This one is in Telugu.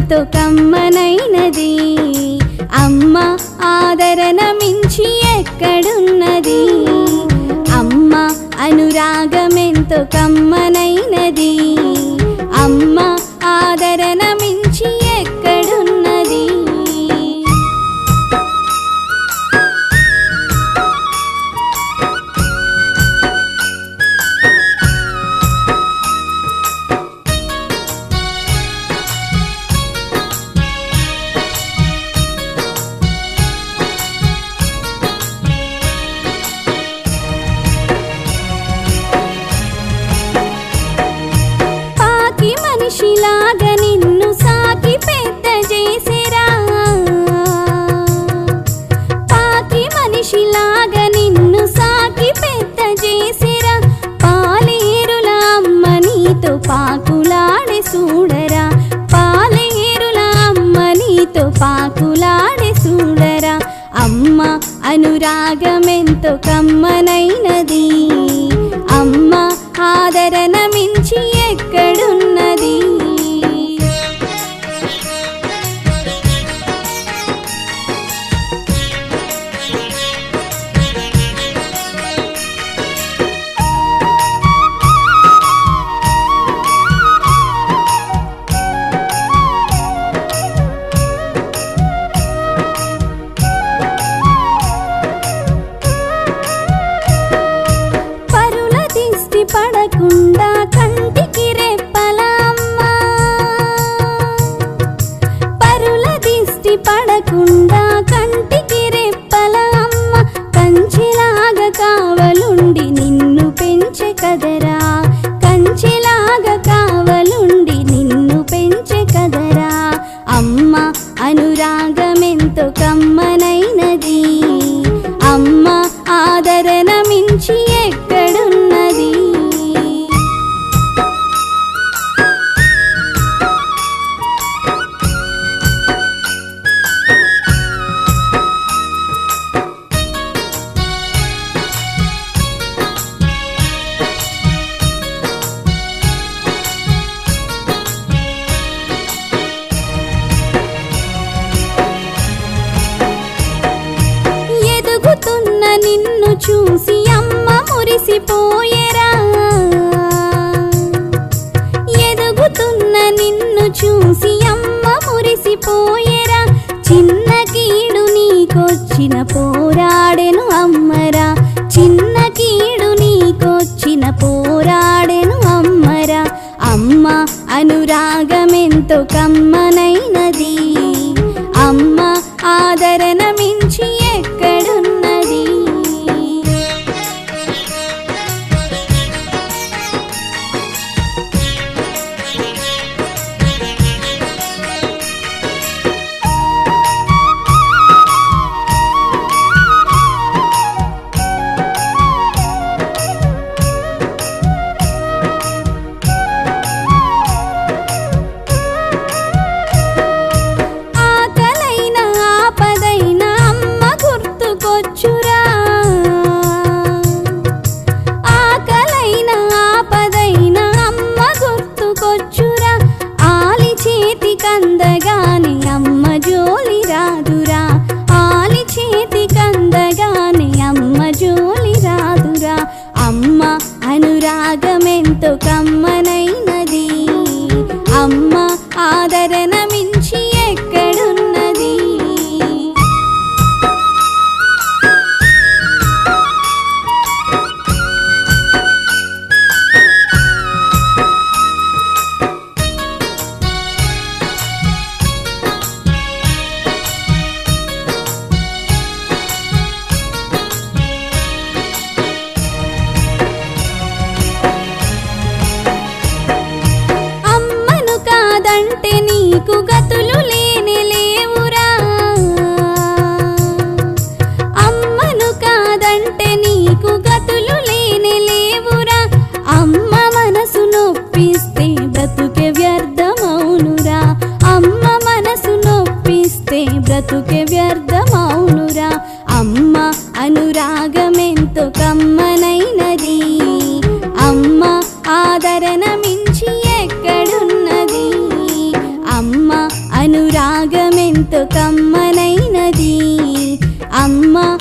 ఎంతో కమ్మనైనది అమ్మ ఆదరణ మించి ఎక్కడున్నది అమ్మ అనురాగం ఎంతో కమ్మనైనది అమ్మ ఆదరణ మించి ఎక్కడున్నది పాకి మనిషిలాగా నిన్ను సాకి పెద్ద చేసేరా పాకి మనిషిలాగా నిన్ను సాకి పెద్ద చేసేరా పాలేరుల అమ్మ నీతో పాకులాడే చూడరా పాలేరుల అమ్మ నీతో పాకులాడే చూడరా అమ్మ అనురాగమెంతో కమ్మనైనది అమ్మ ఆదరణ మించి ఎక్కడున్నది పరుల దిష్టి పడకుండా కంటికి రెప్పల అమ్మ పరుల దిష్టి పడకుండా కంటికి రెప్పల అమ్మ కంచెలాగా కావలుండి నిన్ను పెంచె కదరా కంచెలాగా కావలుండి నిన్ను పెంచె కదరా అమ్మ అనురాగమెంతో కమ్మనైనది అమ్మ ఆదరణ మించి ఎక్కడున్నది ఎదుగుతున్న నిన్ను చూసి అమ్మ మురిసిపోయేరా ఎదుగుతున్న నిన్ను చూసి అమ్మ మురిసిపోయేరా చిన్న కీడు నీకొచ్చిన పోరాడెను అమ్మరా చిన్న కీడు నీకొచ్చిన పోరాడెను అమ్మరా అమ్మ అనురాగమెంతో కమ్మనైనది అమ్మ ఆదరణ మించి ఎక్కడున్నది ఆకలైన ఆపదైన కమ్మనైనది అమ్మ